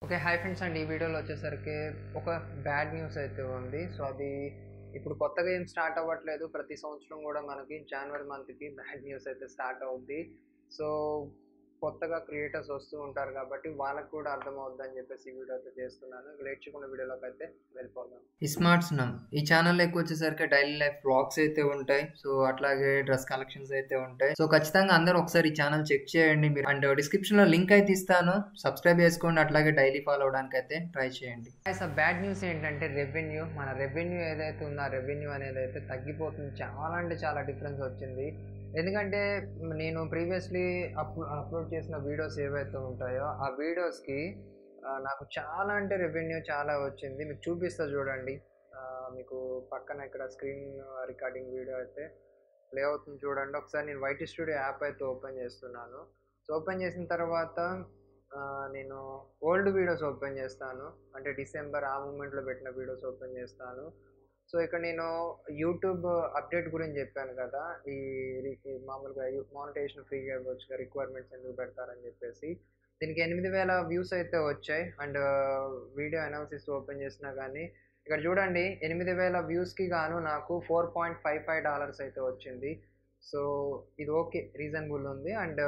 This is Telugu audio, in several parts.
ఓకే హాయ్ ఫ్రెండ్స్ అండి ఈ వీడియోలో వచ్చేసరికి ఒక బ్యాడ్ న్యూస్ అయితే ఉంది సో అది ఇప్పుడు కొత్తగా ఏం స్టార్ట్ అవ్వట్లేదు ప్రతి సంవత్సరం కూడా మనకి జనవరి మంత్కి బ్యాడ్ న్యూస్ అయితే స్టార్ట్ అవుద్ది సో కొత్తగా క్రియేటర్స్ వస్తూ ఉంటారు కాబట్టి వాళ్ళకు కూడా అర్థమవుద్ది అని చెప్పేసి ఈ వీడియో అయితే చేస్తున్నాను లేట్ చేయకుండా వీడియోలోకి అయితే వెళ్ళిపోదాం ఈ స్మార్ట్స్ నమ్ ఈ ఛానల్ ఎక్కువ వచ్చేసరికి డైలీ లైఫ్ వ్లాగ్స్ అయితే ఉంటాయి సో అట్లాగే డ్రెస్ కలెక్షన్స్ అయితే ఉంటాయి సో ఖచ్చితంగా అందరూ ఒకసారి ఈ ఛానల్ చెక్ చేయండి మీరు అండ్ డిస్క్రిప్షన్ లో లింక్ అయితే ఇస్తాను సబ్స్క్రైబ్ చేసుకోండి అట్లాగే డైలీ ఫాలో అవడానికి అయితే ట్రై చేయండి సో బ్యాడ్ న్యూస్ ఏంటంటే రెవెన్యూ మన రెవెన్యూ ఏదైతే ఉందో ఆ రెవెన్యూ అనేది అయితే తగ్గిపోతుంది చాలా అంటే చాలా డిఫరెన్స్ వచ్చింది ఎందుకంటే నేను ప్రీవియస్లీ అప్ అప్లోడ్ చేసిన వీడియోస్ ఏవైతే ఉంటాయో ఆ వీడియోస్కి నాకు చాలా అంటే రెవెన్యూ చాలా వచ్చింది మీకు చూపిస్తా చూడండి ఆ, మీకు పక్కన ఇక్కడ స్క్రీన్ రికార్డింగ్ వీడియో అయితే ప్లే అవుతుంది చూడండి ఒకసారి నేను వైట్ స్టూడియో యాప్ అయితే ఓపెన్ చేస్తున్నాను సో ఓపెన్ చేసిన తర్వాత ఆ, నేను ఓల్డ్ వీడియోస్ ఓపెన్ చేస్తాను అంటే డిసెంబర్ ఆ మూమెంట్లో పెట్టిన వీడియోస్ ఓపెన్ చేస్తాను సో ఇక్కడ నేను యూట్యూబ్ అప్డేట్ గురించి చెప్పాను కదా ఈ ఈ మామూలుగా మానిటేషన్ ఫ్రీగా ఇవ్వచ్చు రిక్వైర్మెంట్స్ ఎందుకు పెడతారని చెప్పేసి దీనికి ఎనిమిది వేల వ్యూస్ అయితే వచ్చాయి అండ్ వీడియో అనాలిసిస్ ఓపెన్ చేసినా కానీ ఇక్కడ చూడండి ఎనిమిది వేల వ్యూస్కి గాను నాకు four point five five dollars అయితే వచ్చింది సో ఇది ఓకే రీజనబుల్ ఉంది అండ్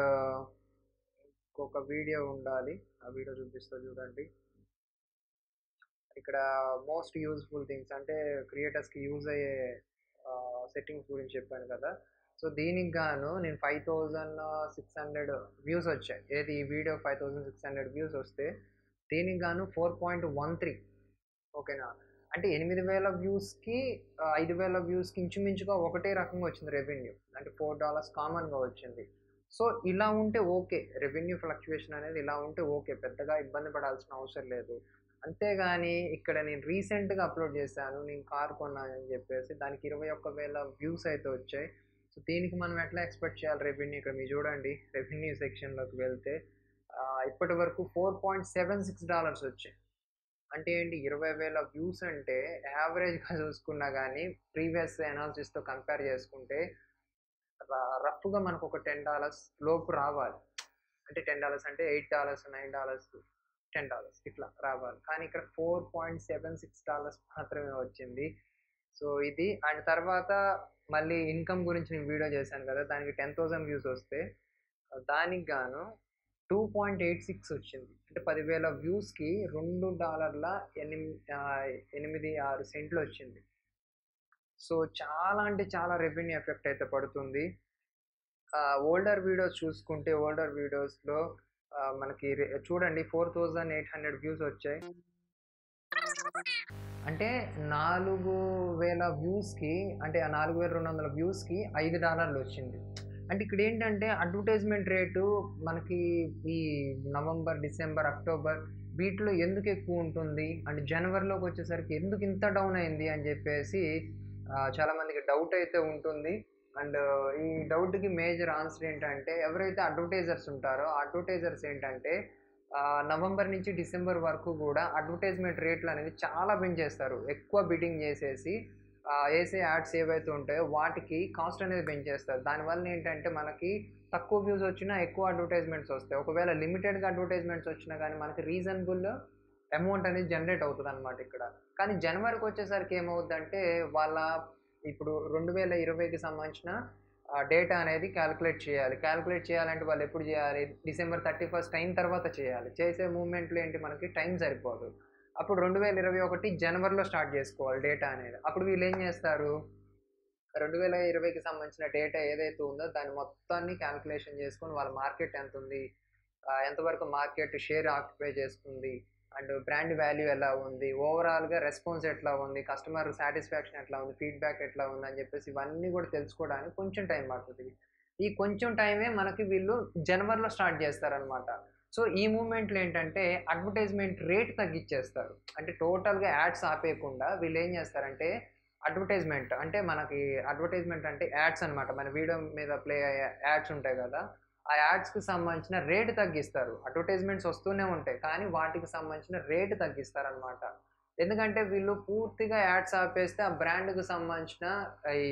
ఇంకొక వీడియో ఉండాలి ఆ వీడియో చూపిస్తా చూడండి ఇక్కడ మోస్ట్ యూజ్ఫుల్ థింగ్స్ అంటే క్రియేటర్స్కి యూజ్ అయ్యే సెట్టింగ్స్ గురించి చెప్పాను కదా సో దీనికి గాను నేను five thousand six hundred views వచ్చాయి ఏది ఈ video five thousand six hundred views వస్తే దీనికి గాను ఫోర్ పాయింట్ వన్ త్రీ ఓకేనా అంటే ఎనిమిది వేల వ్యూస్కి ఐదు వేల వ్యూస్కి ఇంచుమించుగా ఒకటే రకంగా వచ్చింది రెవెన్యూ అంటే ఫోర్ డాలర్స్ కామన్గా వచ్చింది సో ఇలా ఉంటే ఓకే రెవెన్యూ ఫ్లక్చువేషన్ అనేది ఇలా ఉంటే ఓకే పెద్దగా ఇబ్బంది పడాల్సిన అవసరం లేదు అంతేగాని ఇక్కడ నేను రీసెంట్గా అప్లోడ్ చేశాను నేను కార్ కొన్నానని చెప్పేసి దానికి ఇరవై ఒక్క వేల వ్యూస్ అయితే వచ్చాయి సో దీనికి మనం ఎట్లా ఎక్స్పెక్ట్ చేయాలి రెవెన్యూ ఇక్కడ మీరు చూడండి రెవెన్యూ సెక్షన్లోకి వెళ్తే ఆ, ఇప్పటి వరకు four point seven six dollars వచ్చాయి అంటే ఏంటి ఇరవై వేల వ్యూస్ అంటే యావరేజ్గా చూసుకున్నా కానీ ప్రీవియస్ అనాలిసిస్తో కంపేర్ చేసుకుంటే రఫ్గా మనకు ఒక టెన్ డాలర్స్ లోపు రావాలి అంటే టెన్ డాలర్స్ అంటే eight dollars nine dollars ten dollars ఇట్లా రావాలి కానీ ఇక్కడ four point seven six dollars మాత్రమే వచ్చింది సో ఇది అండ్ తర్వాత మళ్ళీ ఇన్కమ్ గురించి నేను వీడియో చేశాను కదా దానికి టెన్ థౌసండ్ వ్యూస్ వస్తే దానికి గాను టూ పాయింట్ ఎయిట్ సిక్స్ వచ్చింది అంటే పదివేల వ్యూస్కి రెండు డాలర్ల ఎనిమిది ఎనిమిది ఆరు సెంట్లు వచ్చింది సో చాలా అంటే చాలా రెవెన్యూ ఎఫెక్ట్ అయితే పడుతుంది ఓల్డర్ వీడియోస్ చూసుకుంటే ఓల్డర్ వీడియోస్లో మనకి re- చూడండి four thousand eight hundred views వచ్చాయి అంటే నాలుగు వేల వ్యూస్కి అంటే ఆ నాలుగు వేల రెండు వందల వ్యూస్కి ఐదు డాలర్లు వచ్చింది అంటే ఇక్కడ ఏంటంటే అడ్వర్టైజ్మెంట్ రేటు మనకి ఈ నవంబర్ డిసెంబర్ అక్టోబర్ వీటిలో ఎందుకు ఎక్కువ ఉంటుంది అండ్ జనవరిలోకి వచ్చేసరికి ఎందుకు ఇంత డౌన్ అయింది అని చెప్పేసి ఆ, చాలా మందికి డౌట్ అయితే ఉంటుంది అండ్ ఈ డౌట్కి మేజర్ ఆన్సర్ ఏంటంటే ఎవరైతే అడ్వర్టైజర్స్ ఉంటారో అడ్వర్టైజర్స్ ఏంటంటే ఆ, నవంబర్ నుంచి డిసెంబర్ వరకు కూడా అడ్వర్టైజ్మెంట్ రేట్లు అనేది చాలా పెంచేస్తారు ఎక్కువ బిడ్డింగ్ చేసేసి ఆ, వేసే యాడ్స్ ఏవైతే ఉంటాయో వాటికి కాస్ట్ అనేది పెంచేస్తారు దానివల్ల ఏంటంటే మనకి తక్కువ వ్యూస్ వచ్చినా ఎక్కువ అడ్వర్టైజ్మెంట్స్ వస్తాయి ఒకవేళ లిమిటెడ్గా అడ్వర్టైజ్మెంట్స్ వచ్చినా కానీ మనకి రీజనబుల్ అమౌంట్ అనేది జనరేట్ అవుతుంది అనమాట ఇక్కడ కానీ జనవరికి వచ్చేసరికి ఏమవుద్దంటే వాళ్ళ ఇప్పుడు రెండు వేల ఇరవైకి సంబంధించిన డేటా అనేది క్యాలిక్యులేట్ చేయాలి క్యాలిక్యులేట్ చేయాలంటే వాళ్ళు ఎప్పుడు చేయాలి డిసెంబర్ థర్టీ ఫస్ట్ అయిన తర్వాత చేయాలి చేసే మూమెంట్లో ఏంటి మనకి టైం సరిపోదు అప్పుడు రెండు వేల ఇరవై ఒకటి జనవరిలో స్టార్ట్ చేసుకోవాలి డేటా అనేది అప్పుడు వీళ్ళు ఏం చేస్తారు రెండు వేల ఇరవైకి సంబంధించిన డేటా ఏదైతే ఉందో దాన్ని మొత్తాన్ని క్యాలిక్యులేషన్ చేసుకొని వాళ్ళ మార్కెట్ ఎంత ఉంది ఆ, ఎంతవరకు మార్కెట్ షేర్ ఆక్యుపై చేసుకుంది అండ్ బ్రాండ్ వాల్యూ ఎలా ఉంది ఓవరాల్గా రెస్పాన్స్ ఎట్లా ఉంది కస్టమర్ సాటిస్ఫాక్షన్ ఎట్లా ఉంది ఫీడ్బ్యాక్ ఎట్లా ఉంది అని చెప్పేసి ఇవన్నీ కూడా తెలుసుకోవడానికి కొంచెం టైం పడుతుంది ఈ కొంచెం టైమే మనకి వీళ్ళు జనవరిలో స్టార్ట్ చేస్తారనమాట సో ఈ మూమెంట్లో ఏంటంటే అడ్వర్టైజ్మెంట్ రేట్ తగ్గించేస్తారు అంటే టోటల్గా యాడ్స్ ఆపేయకుండా వీళ్ళు ఏం చేస్తారంటే అడ్వర్టైజ్మెంట్ అంటే మనకి అడ్వర్టైజ్మెంట్ అంటే యాడ్స్ అనమాట మన వీడియో మీద ప్లే అయ్యే యాడ్స్ ఉంటాయి కదా ఆ యాడ్స్కి సంబంధించిన రేటు తగ్గిస్తారు అడ్వర్టైజ్మెంట్స్ వస్తూనే ఉంటాయి కానీ వాటికి సంబంధించిన రేటు తగ్గిస్తారనమాట ఎందుకంటే వీళ్ళు పూర్తిగా యాడ్స్ ఆపేస్తే ఆ బ్రాండ్కి సంబంధించిన ఈ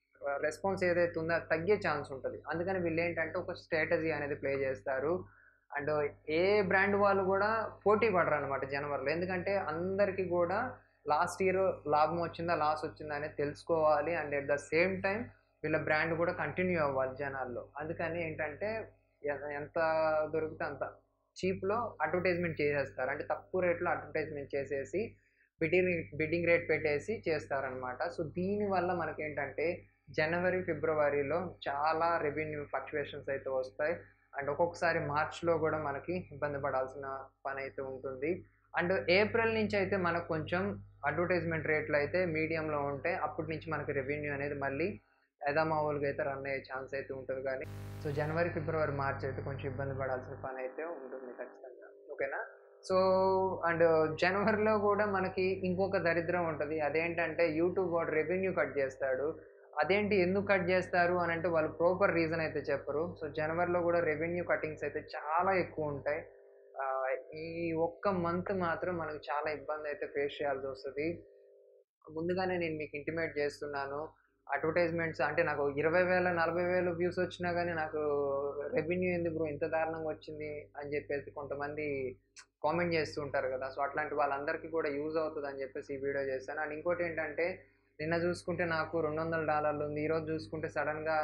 రెస్పాన్స్ ఏదైతే ఉందో అది తగ్గే ఛాన్స్ ఉంటుంది అందుకని వీళ్ళు ఏంటంటే ఒక స్ట్రాటజీ అనేది ప్లే చేస్తారు అండ్ ఏ బ్రాండ్ వాళ్ళు కూడా పోటీ పడరు అనమాట జనవరిలో ఎందుకంటే అందరికీ కూడా లాస్ట్ ఇయర్ లాభం వచ్చిందా లాస్ వచ్చిందా అనేది తెలుసుకోవాలి and at the same time వీళ్ళ బ్రాండ్ కూడా కంటిన్యూ అవ్వాలి జనాల్లో అందుకని ఏంటంటే ఎ- ఎంత దొరికితే అంత చీప్లో అడ్వర్టైజ్మెంట్ చేసేస్తారు అంటే తక్కువ రేట్లో అడ్వర్టైజ్మెంట్ చేసేసి బిడ్డింగ్ బిడ్డింగ్ రేట్ పెట్టేసి చేస్తారనమాట సో దీనివల్ల మనకేంటంటే జనవరి ఫిబ్రవరిలో చాలా రెవెన్యూ ఫ్లక్చువేషన్స్ అయితే వస్తాయి అండ్ ఒక్కొక్కసారి మార్చ్లో కూడా మనకి ఇబ్బంది పడాల్సిన పని అయితే ఉంటుంది అండ్ ఏప్రిల్ నుంచి అయితే మనకు కొంచెం అడ్వర్టైజ్మెంట్ రేట్లు అయితే మీడియంలో ఉంటాయి అప్పటి నుంచి మనకి రెవెన్యూ అనేది మళ్ళీ యథామావులుగా అయితే రన్ అయ్యే ఛాన్స్ అయితే ఉంటుంది కానీ సో జనవరి ఫిబ్రవరి మార్చ్ అయితే కొంచెం ఇబ్బంది పడాల్సిన పని అయితే ఉంటుంది ఖచ్చితంగా ఓకేనా సో అండ్ జనవరిలో కూడా మనకి ఇంకొక దరిద్రం ఉంటుంది అదేంటంటే యూట్యూబ్ వాడు రెవెన్యూ కట్ చేస్తాడు అదేంటి ఎందుకు కట్ చేస్తారు అని అంటే వాళ్ళు ప్రాపర్ రీజన్ అయితే చెప్పరు సో జనవరిలో కూడా రెవెన్యూ కటింగ్స్ అయితే చాలా ఎక్కువ ఉంటాయి ఆ, ఈ ఒక్క మంత్ మాత్రం మనకు చాలా ఇబ్బంది అయితే ఫేస్ చేయాల్సి వస్తుంది ముందుగానే నేను మీకు ఇంటిమేట్ చేస్తున్నాను అడ్వర్టైజ్మెంట్స్ అంటే నాకు ఇరవై వేల నలభై వేలు వ్యూస్ వచ్చినా కానీ నాకు రెవెన్యూ ఎందుకు బ్రో ఇంత దారుణంగా వచ్చింది అని చెప్పేసి కొంతమంది కామెంట్ చేస్తూ ఉంటారు కదా సో అట్లాంటి వాళ్ళందరికీ కూడా యూజ్ అవుతుంది అని చెప్పేసి ఈ వీడియో చేస్తాను అండ్ ఇంకోటి ఏంటంటే నిన్న చూసుకుంటే నాకు రెండు వందల డాలర్లు ఉంది ఈరోజు చూసుకుంటే సడన్గా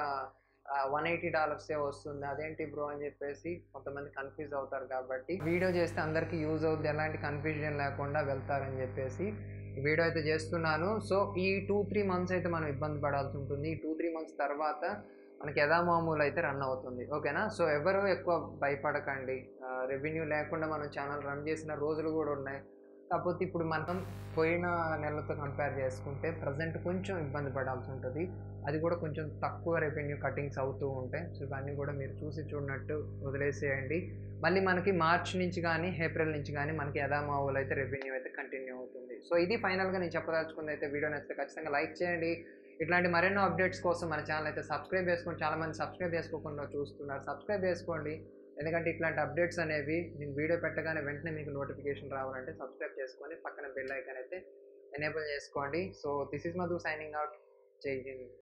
వన్ ఎయిటీ డాలర్సే వస్తుంది అదేంటి బ్రో అని చెప్పేసి కొంతమంది కన్ఫ్యూజ్ అవుతారు కాబట్టి వీడియో చేస్తే అందరికీ యూజ్ అవుతుంది ఎలాంటి కన్ఫ్యూజన్ లేకుండా వెళ్తారని చెప్పేసి ఈ వీడియో అయితే చేస్తున్నాను సో ఈ టూ త్రీ మంత్స్ అయితే మనం ఇబ్బంది పడాల్సి ఉంటుంది ఈ టూ త్రీ మంత్స్ తర్వాత మనకి యథామామూలు అయితే రన్ అవుతుంది ఓకేనా సో ఎవరు ఎక్కువ భయపడకండి రెవెన్యూ లేకుండా మనం ఛానల్ రన్ చేసిన రోజులు కూడా ఉన్నాయి కాకపోతే ఇప్పుడు మనం పోయిన నెలతో కంపేర్ చేసుకుంటే ప్రజెంట్ కొంచెం ఇబ్బంది పడాల్సి ఉంటుంది అది కూడా కొంచెం తక్కువ రెవెన్యూ కటింగ్స్ అవుతూ ఉంటాయి సో ఇవన్నీ కూడా మీరు చూసి చూడనట్టు వదిలేసేయండి మళ్ళీ మనకి మార్చ్ నుంచి కానీ ఏప్రిల్ నుంచి కానీ మనకి యథామావులు అయితే రెవెన్యూ అయితే కంటిన్యూ అవుతుంది సో ఇది ఫైనల్గా నేను చెప్పదలుచుకుంది అయితే వీడియో నచ్చితే ఖచ్చితంగా లైక్ చేయండి ఇట్లాంటి మరెన్నో అప్డేట్స్ కోసం మన ఛానల్ అయితే సబ్స్క్రైబ్ చేసుకోండి చాలా మంది సబ్స్క్రైబ్ చేసుకోకుండా చూస్తున్నారు సబ్స్క్రైబ్ చేసుకోండి ఎందుకంటే ఇట్లాంటి అప్డేట్స్ అనేవి నేను వీడియో పెట్టగానే వెంటనే మీకు నోటిఫికేషన్ రావాలంటే సబ్స్క్రైబ్ చేసుకొని పక్కన బెల్ ఐకాన్ అయితే ఎనేబుల్ చేసుకోండి so this is Madhu signing out జై హింద్